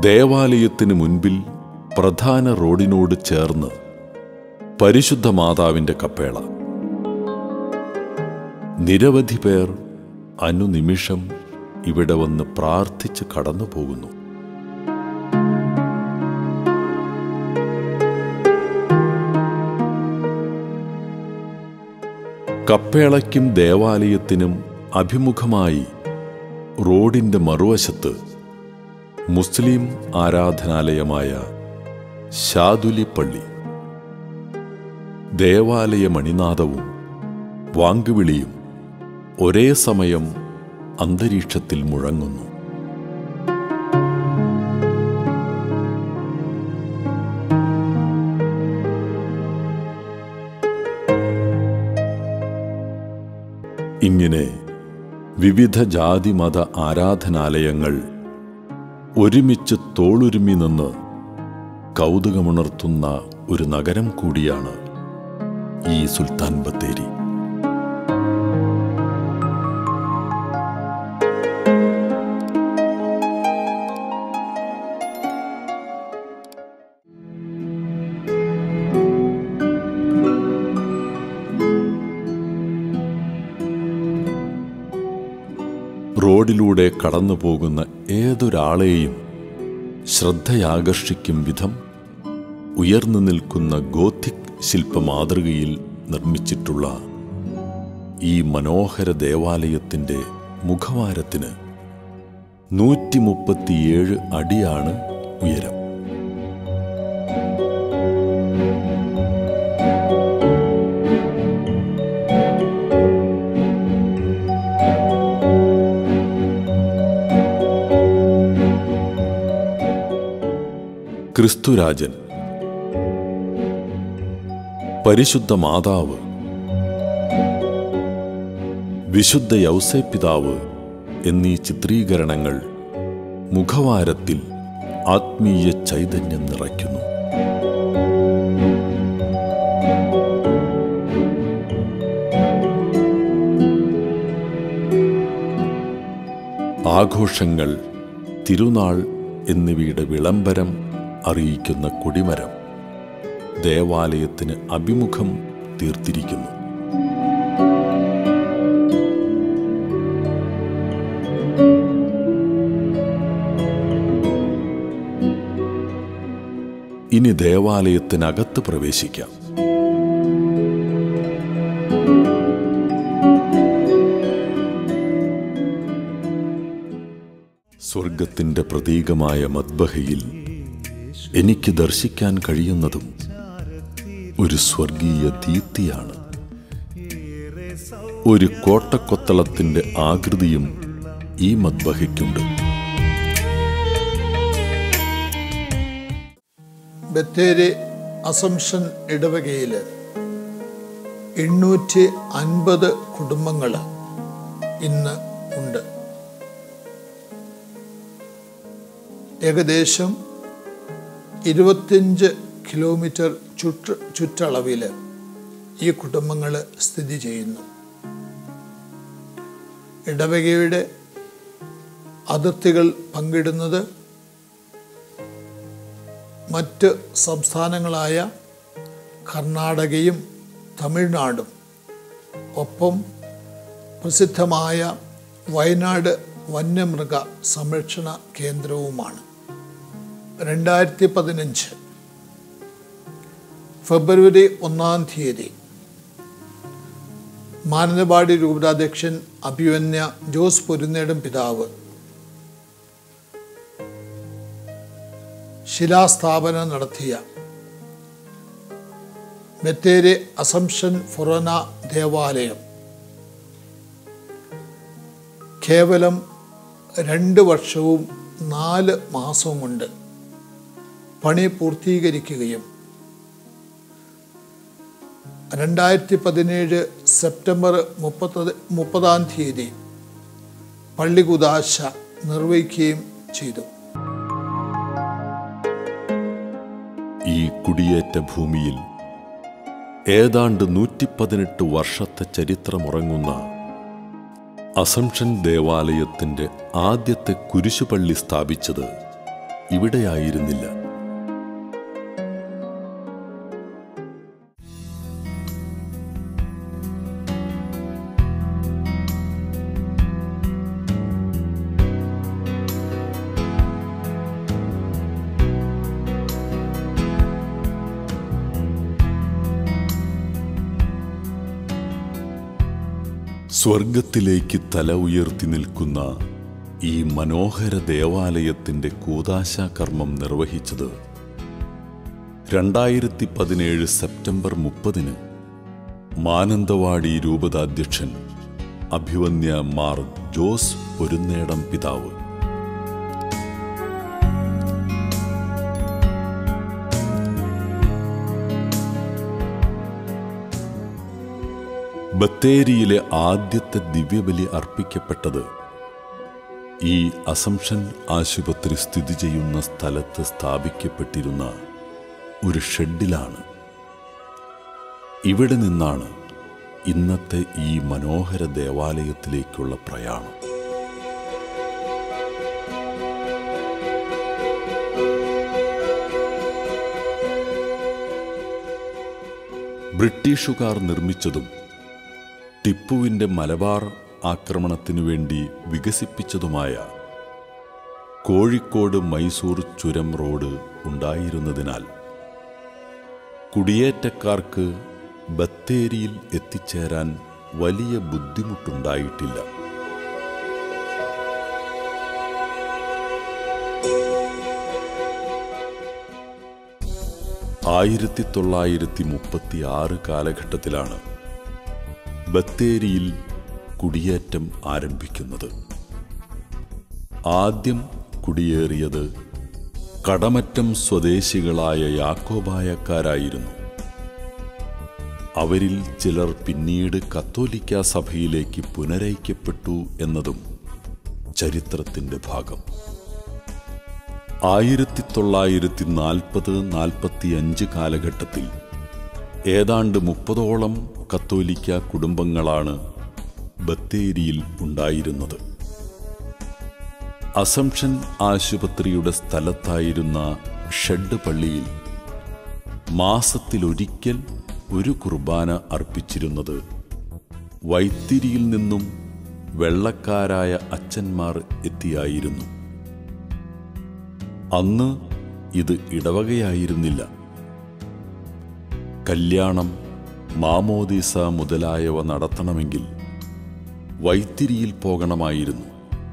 ദേവാലയത്തിന് മുൻപിൽ പ്രധാന റോഡിനോട് ചേർന്ന് പരിശുദ്ധ മാതാവിൻ്റെ കപ്പേള നിരവധി പേർ അനുനിമിഷം ഇവിടെ വന്ന് പ്രാർത്ഥിച്ച് കടന്നു പോകുന്നു കപ്പേളയ്ക്കും ദേവാലയത്തിനും അഭിമുഖമായി റോഡിൻ്റെ മറുവശത്ത് മുസ്ലിം ആരാധനാലയമായ ശാദുലി പള്ളി ദേവാലയ മണിനാദവും വാങ്കുവിളിയും ഒരേ സമയം അന്തരീക്ഷത്തിൽ മുഴങ്ങുന്നു ഇങ്ങനെ വിവിധ ജാതി മത ആരാധനാലയങ്ങൾ ഒരുമിച്ച് തോളുരുമി നിന്ന് കൗതുകമുണർത്തുന്ന ഒരു നഗരം കൂടിയാണ് ഈ സുൽത്താൻ ബത്തേരി റോഡിലൂടെ കടന്നു പോകുന്ന ഏതൊരാളെയും ശ്രദ്ധയാകർഷിക്കും വിധം ഉയർന്നു നിൽക്കുന്ന ഗോഥിക് ശില്പ മാതൃകയിൽ നിർമ്മിച്ചിട്ടുള്ള ഈ മനോഹര ദേവാലയത്തിൻ്റെ മുഖവാരത്തിന് നൂറ്റി മുപ്പത്തിയേഴ് അടിയാണ് ഉയരം ക്രിസ്തുരാജൻ പരിശുദ്ധ മാതാവ് വിശുദ്ധ യൗസേ പിതാവ് എന്നീ ചിത്രീകരണങ്ങൾ മുഖവാരത്തിൽ ആത്മീയ ചൈതന്യം നിറയ്ക്കുന്നു ആഘോഷങ്ങൾ തിരുനാൾ എന്നിവയുടെ വിളംബരം അറിയിക്കുന്ന കൊടിമരം ദേവാലയത്തിന് അഭിമുഖം തീർത്തിരിക്കുന്നു ഇനി ദേവാലയത്തിനകത്ത് പ്രവേശിക്കാം സ്വർഗത്തിന്റെ പ്രതീകമായ മദ്ബഹയിൽ എനിക്ക് ദർശിക്കാൻ കഴിയുന്നതും ഒരു സ്വർഗീയ ദീപ്തിയാണ് ഒരു കോട്ടക്കൊത്തളത്തിന്റെ ആകൃതിയും ഈ മദ്ബഹയ്ക്കുണ്ട് ബത്തേരി അസംഷൻ ഇടവകയിൽ എണ്ണൂറ്റി അൻപത് കുടുംബങ്ങൾ ഇന്ന് ഉണ്ട് ഏകദേശം ഇരുപത്തിയഞ്ച് കിലോമീറ്റർ ചുറ്റ് ചുറ്റളവിൽ ഈ കുടുംബങ്ങൾ സ്ഥിതി ചെയ്യുന്നു ഇടവകയുടെ അതിർത്തികൾ പങ്കിടുന്നത് മറ്റ് സംസ്ഥാനങ്ങളായ കർണാടകയും തമിഴ്നാടും ഒപ്പം പ്രസിദ്ധമായ വയനാട് വന്യമൃഗ സംരക്ഷണ കേന്ദ്രവുമാണ് രണ്ടായിരത്തി പതിനഞ്ച് ഫെബ്രുവരി ഒന്നാം തീയതി മാനന്തവാടി രൂപതാധ്യക്ഷൻ അഭിവന്യ ജോസ് പൊരുന്നേടും പിതാവ് ശിലാസ്ഥാപനം നടത്തിയ ബത്തേരി അസംഷൻ ഫൊറോന ദേവാലയം കേവലം രണ്ട് വർഷവും നാല് മാസവും കൊണ്ട് പണി പൂർത്തീകരിക്കുകയും രണ്ടായിരത്തി പതിനേഴ് സെപ്റ്റംബർ മുപ്പത്തി മുപ്പതാം തീയതി പള്ളി കുദാശ നിർവഹിക്കുകയും ചെയ്തു ഈ കുടിയേറ്റ ഭൂമിയിൽ ഏതാണ്ട് നൂറ്റിപ്പതിനെട്ട് വർഷത്തെ ചരിത്രമുറങ്ങുന്ന അസംഷൻ ദേവാലയത്തിൻ്റെ ആദ്യത്തെ കുരിശുപള്ളി സ്ഥാപിച്ചത് ഇവിടെയായിരുന്നില്ല സ്വർഗത്തിലേക്ക് തല ഉയർത്തി നിൽക്കുന്ന ഈ മനോഹര ദേവാലയത്തിന്റെ കൂതാശാകർമ്മം നിർവഹിച്ചത് രണ്ടായിരത്തി പതിനേഴ് സെപ്റ്റംബർ മുപ്പതിന് മാനന്തവാടി രൂപതാധ്യക്ഷൻ അഭിവന്യ മാർ ജോസ് പൊരുന്നേടം പിതാവ് ബത്തേരിയിലെ ആദ്യത്തെ ദിവ്യബലി അർപ്പിക്കപ്പെട്ടത് ഈ അസംഷൻ ആശുപത്രി സ്ഥിതി ചെയ്യുന്ന സ്ഥലത്ത് സ്ഥാപിക്കപ്പെട്ടിരുന്ന ഒരു ഷെഡിലാണ് ഇവിടെ നിന്നാണ് ഇന്നത്തെ ഈ മനോഹര ദേവാലയത്തിലേക്കുള്ള പ്രയാണം ബ്രിട്ടീഷുകാർ നിർമ്മിച്ചതും ടിപ്പുവിൻ്റെ മലബാർ ആക്രമണത്തിനു വേണ്ടി വികസിപ്പിച്ചതുമായ കോഴിക്കോട് മൈസൂർ ചുരം റോഡ് ഉണ്ടായിരുന്നതിനാൽ കുടിയേറ്റക്കാർക്ക് ബത്തേരിയിൽ എത്തിച്ചേരാൻ വലിയ ബുദ്ധിമുട്ടുണ്ടായിട്ടില്ല ആയിരത്തി തൊള്ളായിരത്തി മുപ്പത്തി ആറ് കാലഘട്ടത്തിലാണ് ബത്തേരിയിൽ കുടിയേറ്റം ആരംഭിക്കുന്നത് ആദ്യം കുടിയേറിയത് കടമറ്റം സ്വദേശികളായ യാക്കോബായക്കാരായിരുന്നു അവരിൽ ചിലർ പിന്നീട് കത്തോലിക്ക സഭയിലേക്ക് പുനരൈക്യപ്പെട്ടു എന്നതും ചരിത്രത്തിന്റെ ഭാഗം ആയിരത്തി തൊള്ളായിരത്തി നാൽപ്പത് നാൽപ്പത്തിയഞ്ച് കാലഘട്ടത്തിൽ ഏതാണ്ട് മുപ്പതോളം കത്തോലിക്ക കുടുംബങ്ങളാണ് ബത്തേരിയിൽ ഉണ്ടായിരുന്നത് അസംഷൻ ആശുപത്രിയുടെ സ്ഥലത്തായിരുന്ന ഷെഡ് പള്ളിയിൽ മാസത്തിലൊരിക്കൽ ഒരു കുർബാന അർപ്പിച്ചിരുന്നത് വൈത്തിരിയിൽ നിന്നും വെള്ളക്കാരായ അച്ഛന്മാർ എത്തിയായിരുന്നു അന്ന് ഇത് ഇടവകയായിരുന്നില്ല കല്യാണം മാമോദീസ മുതലായവ നടത്തണമെങ്കിൽ വൈത്തിരിയിൽ പോകണമായിരുന്നു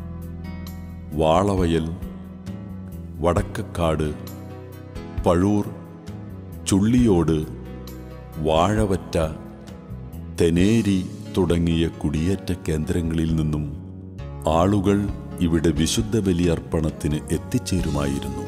വാളവയൽ വടക്കക്കാട് പഴൂർ ചുള്ളിയോട് വാഴവറ്റ തെനേരി തുടങ്ങിയ കുടിയേറ്റ കേന്ദ്രങ്ങളിൽ നിന്നും ആളുകൾ ഇവിടെ വിശുദ്ധ ബലിയർപ്പണത്തിന് എത്തിച്ചേരുമായിരുന്നു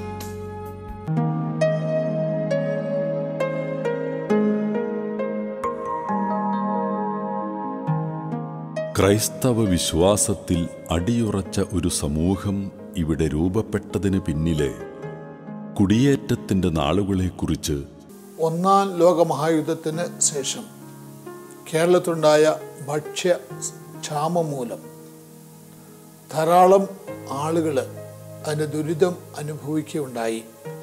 ക്രൈസ്തവ വിശ്വാസത്തിൽ അടിയുറച്ച ഒരു സമൂഹം ഇവിടെ രൂപപ്പെട്ടതിന് പിന്നിലെ കുടിയേറ്റത്തിന്റെ നാളുകളെക്കുറിച്ച് ഒന്നാം ലോകമഹായുദ്ധത്തിന് ശേഷം കേരളത്തിലുണ്ടായ ഭക്ഷ്യ ക്ഷാമം മൂലം ധാരാളം ആളുകൾ അതിൻ്റെ ദുരിതം അനുഭവിക്കുകയുണ്ടായി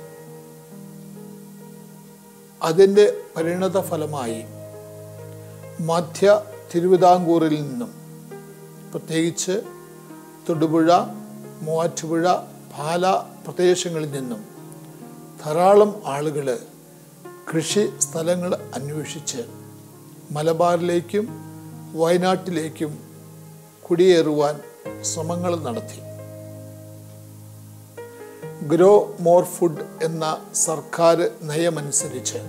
അതിൻ്റെ പരിണത ഫലമായി മധ്യ തിരുവിതാംകൂറിൽ നിന്നും പ്രത്യേകിച്ച് തൊടുപുഴ മൂവാറ്റുപുഴ പാല പ്രദേശങ്ങളിൽ നിന്നും ധാരാളം ആളുകൾ കൃഷി സ്ഥലങ്ങൾ അന്വേഷിച്ച് മലബാറിലേക്കും വയനാട്ടിലേക്കും കുടിയേറുവാൻ ശ്രമങ്ങൾ നടത്തി ഗ്രോ മോർ ഫുഡ് എന്ന സർക്കാർ നയമനുസരിച്ച്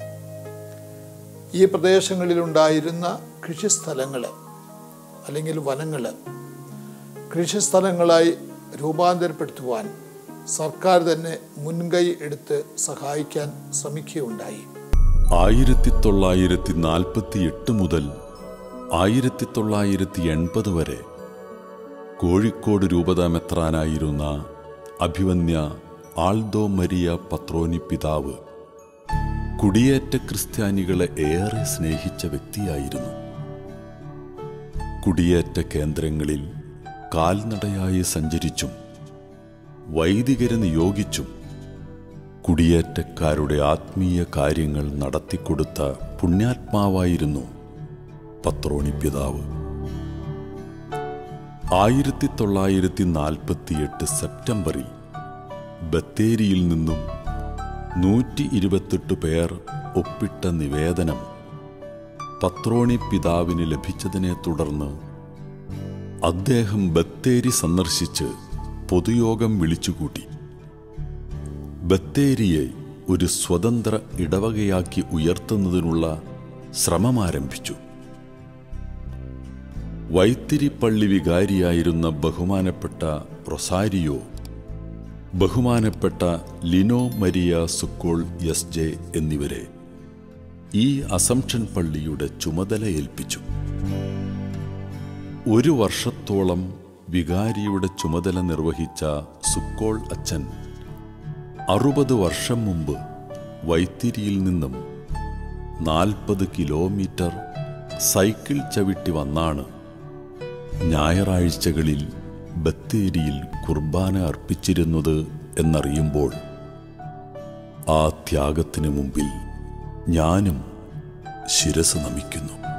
ഈ പ്രദേശങ്ങളിലുണ്ടായിരുന്ന കൃഷിസ്ഥലങ്ങൾ അല്ലെങ്കിൽ വനങ്ങൾ കൃഷിസ്ഥലങ്ങളായി രൂപാന്തരപ്പെടുത്തുവാൻ സർക്കാർ തന്നെ മുൻകൈ എടുത്ത് സഹായിക്കാൻ ശ്രമിക്കുകയുണ്ടായി ആയിരത്തി തൊള്ളായിരത്തി നാൽപ്പത്തി എട്ട് മുതൽ ആയിരത്തി തൊള്ളായിരത്തി എൺപത് വരെ കോഴിക്കോട് രൂപത മെത്രാനായിരുന്ന അഭിവന്യ ആൾദോ മരിയ പത്രോനി പിതാവ് കുടിയേറ്റ ക്രിസ്ത്യാനികളെ ഏറെ സ്നേഹിച്ച വ്യക്തിയായിരുന്നു കുടിയേറ്റ കേന്ദ്രങ്ങളിൽ കാൽനടയായി സഞ്ചരിച്ചും വൈദികരെ നിയോഗിച്ചും കുടിയേറ്റക്കാരുടെ ആത്മീയ കാര്യങ്ങൾ നടത്തിക്കൊടുത്ത പുണ്യാത്മാവായിരുന്നു പത്രോണി പിതാവ് ആയിരത്തി തൊള്ളായിരത്തി നാൽപ്പത്തിയെട്ട് സെപ്റ്റംബറിൽ ബത്തേരിയിൽ നിന്നും നൂറ്റി ഇരുപത്തെട്ട് പേർ ഒപ്പിട്ട നിവേദനം പത്രോണി പിതാവിന് ലഭിച്ചതിനെ തുടർന്ന് അദ്ദേഹം ബത്തേരി സന്ദർശിച്ച് പൊതുയോഗം വിളിച്ചുകൂട്ടി ബത്തേരിയെ ഒരു സ്വതന്ത്ര ഇടവകയാക്കി ഉയർത്തുന്നതിനുള്ള ശ്രമം ആരംഭിച്ചു വൈത്തിരിപ്പള്ളി വികാരിയായിരുന്ന ബഹുമാനപ്പെട്ട റൊസാരിയോ ബഹുമാനപ്പെട്ട ലിനോ മരിയ സുക്കോൾ എസ് ജെ എന്നിവരെ ഈ അസംഷൻ പള്ളിയുടെ ചുമതല ഏൽപ്പിച്ചു ഒരു വർഷത്തോളം വികാരിയുടെ ചുമതല നിർവഹിച്ച സുക്കോൾ അച്ഛൻ അറുപത് വർഷം മുമ്പ് വൈത്തിരിയിൽ നിന്നും നാൽപ്പത് കിലോമീറ്റർ സൈക്കിൾ ചവിട്ടി വന്നാണ് ഞായറാഴ്ചകളിൽ ബത്തേരിയിൽ കുർബാന അർപ്പിച്ചിരുന്നത് എന്നറിയുമ്പോൾ ആ ത്യാഗത്തിന് മുമ്പിൽ ഞാനും ശിരസ് നമിക്കുന്നു